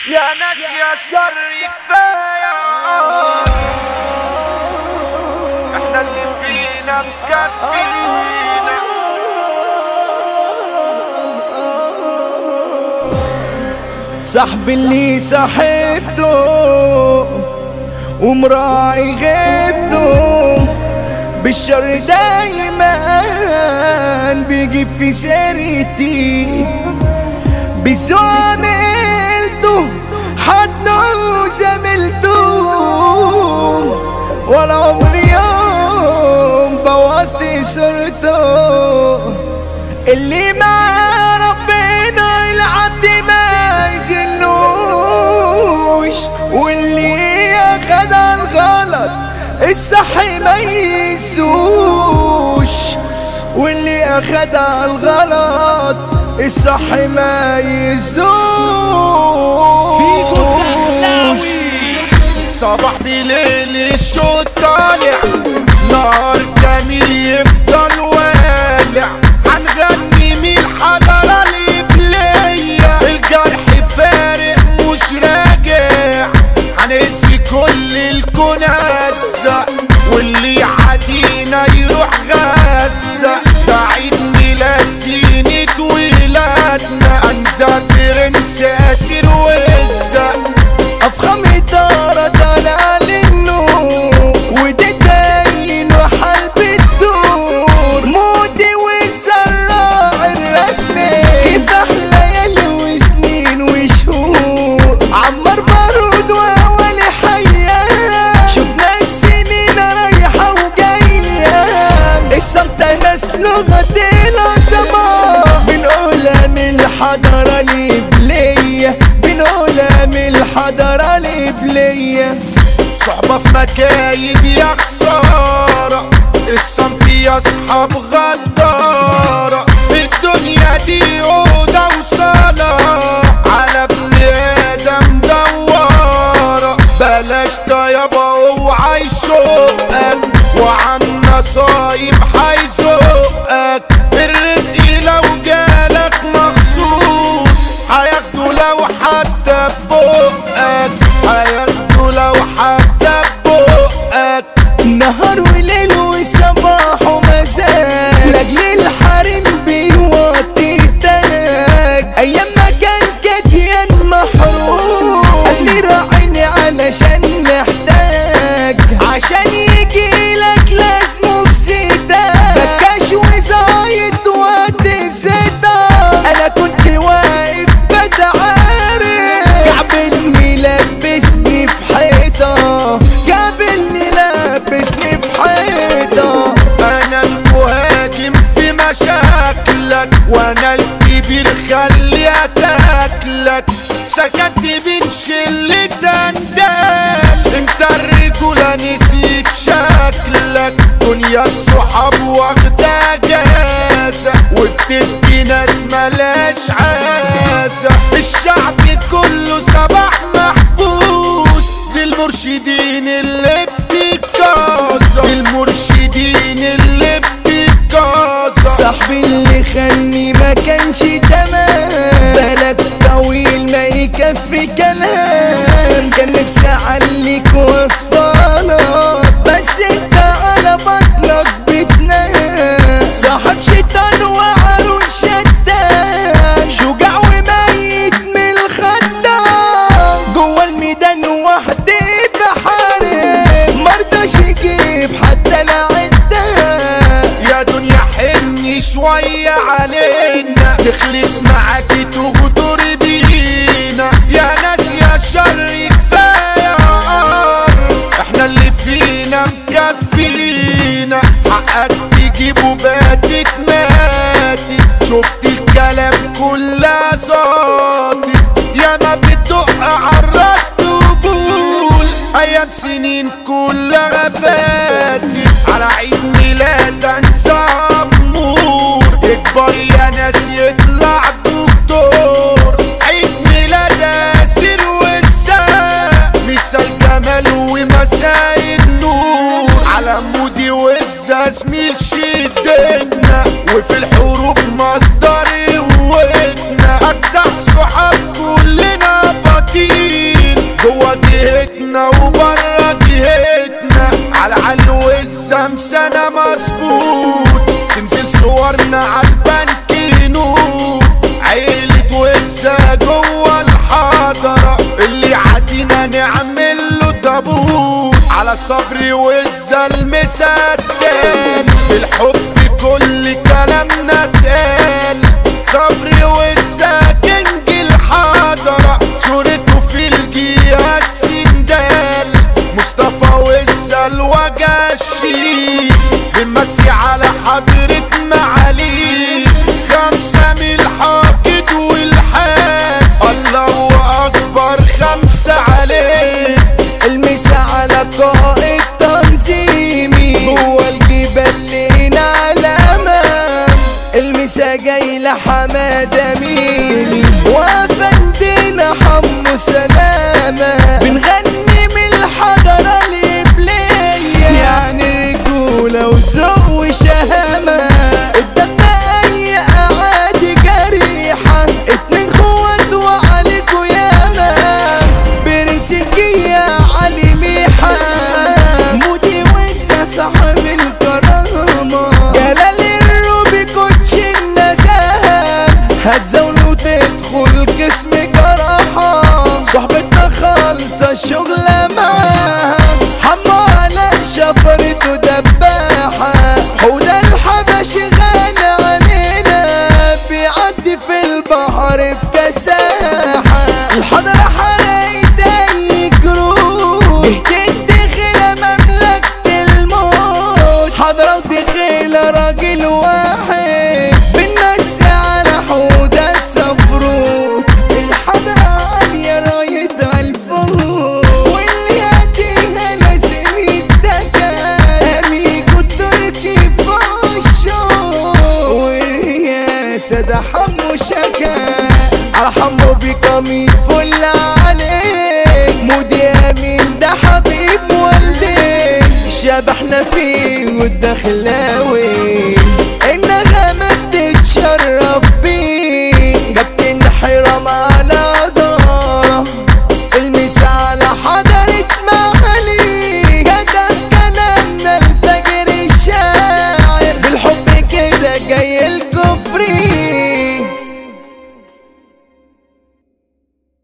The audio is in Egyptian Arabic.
يا ناس يا شر كفاية احنا اللي فينا مكفينا صاحبي اللي صاحبته ومراعي غيبته بالشر دايما بيجيب في سيرتي بزميلته حضنه وزميلته ولا عمري يوم بوظت صورته اللي مع ربنا العبد ما يزلوش واللي اخد الغلط الصح ما يسوش واللي اخد الغلط الصح ما يسوش فيكو الدخلاوي صباح بليل الشوط طالع نهار جميل يفضل والع هنغني من الحضرة الإبلية الجرح فارق مش راجع هنسي كل الكون هزة واللي يعدينا يروح غزة ده عيد ميلاد زينة ولادنا أنزل برنس أسير وزة افخم ادارة طالع للنور ودي تاين وحال بتدور مودي والزراع الرسمي كيف احلى يلي وسنين وشهور عمر بارود واول حياة شفنا السنين رايحة وجاية الصمت ناس لغة العظماء بنقولها من الحضارة الإبلية بنقولها من الحضارة الإبلية صحبة في مكايد يا خسارة الصمت يا اصحاب غدارة الدنيا دي أوضة وصالة على ابن آدم دوارة بلاش طيبة اوعى يشوقك وعن نصايب هيزوقك الرزق لو جالك مخصوص هياخده لو حتى ببقك هياخده لو حتى ببقك نهار وليل وصباح ومساء لاجل الحريم بيوطي التاج ايام ما كان كتيان محروم قال لي راعيني علشان محتاج عشان يجي لك لازمه في ستاك بكاش وزايد وقت الستاك انا كنت واقف بتعارك كعبلني لبسني في حيطه كعبلني لبسني في حيطه انا المهاجم في مشاكلك وانا الكبير خلي اتاكلك سكت بين شلة اندال انت الرجولة نسيت شكلك دنيا الصحاب واخدة جازة وبتدي ناس ملاش عازة الشعب كله صباح محبوس للمرشدين اللي بتتكاظة للمرشدين اللي بتتكاظة صاحبي اللي خلني ما كانش تمام بالك طويل ما يكفي كلام كان نفسي اعليك وصفانك بس انت على بطنك بتنام صاحب شيطان وعروق شداد شجاع وميت من الخدام جوه الميدان وحدي بحارب مرضاش يجيب حتى العداد يا دنيا حني شوية علينا تخلص معاكي تغدر بينا يا ناس يا شر كفاية بيتنا وبره جهتنا على علو الزمسانة مظبوط تنزل صورنا على البنك نور عيلة وزة جوه الحضرة اللي عادينا نعمل له تابوت على صبري وزة المسدل بالحب كل كلامنا اتقال صبري وزة كنج الحضرة شورته في الجيهة السندال مصطفى وزة الوجاشي بنمسي على حضرة معالي خمسة من الحاقد والحاس الله أكبر خمسة عليه المسا على قائد تنظيمي جوه الجبال لينا علامة المسا جاي لحمادة ميمي وافندينا حمو سلامة بنغني من الحضرة الإبلية يعني رجولة وذوق وشهامة قدامنا أي أعادي جريحة اتنين خوات وعليكوا ياما برنس الجية علي ميحة مودي وسع صاحب الكرامة جلال الروبي كوتش النزاهة هتزاول وتدخل جسم جراحة صحبتنا خالصة الشغلة معاها حمو على شفرته دباحة حوده الحبشي غنى علينا بيعدي في البحر بكساحة الحضرة حرقت أي جروح اهتد دخل مملكة الموت حضرة ودخل راجل واحد بنمسي على حوده السفروت الحضرة عالية رايدها الفوق واللي هديها لازم يتكل أميكو التركي فوق الشوق ويا سادة حمو شكا على حمو بقميص فل عليك مودي امين ده حبيب والديك شبحنا فيه والدخلاوي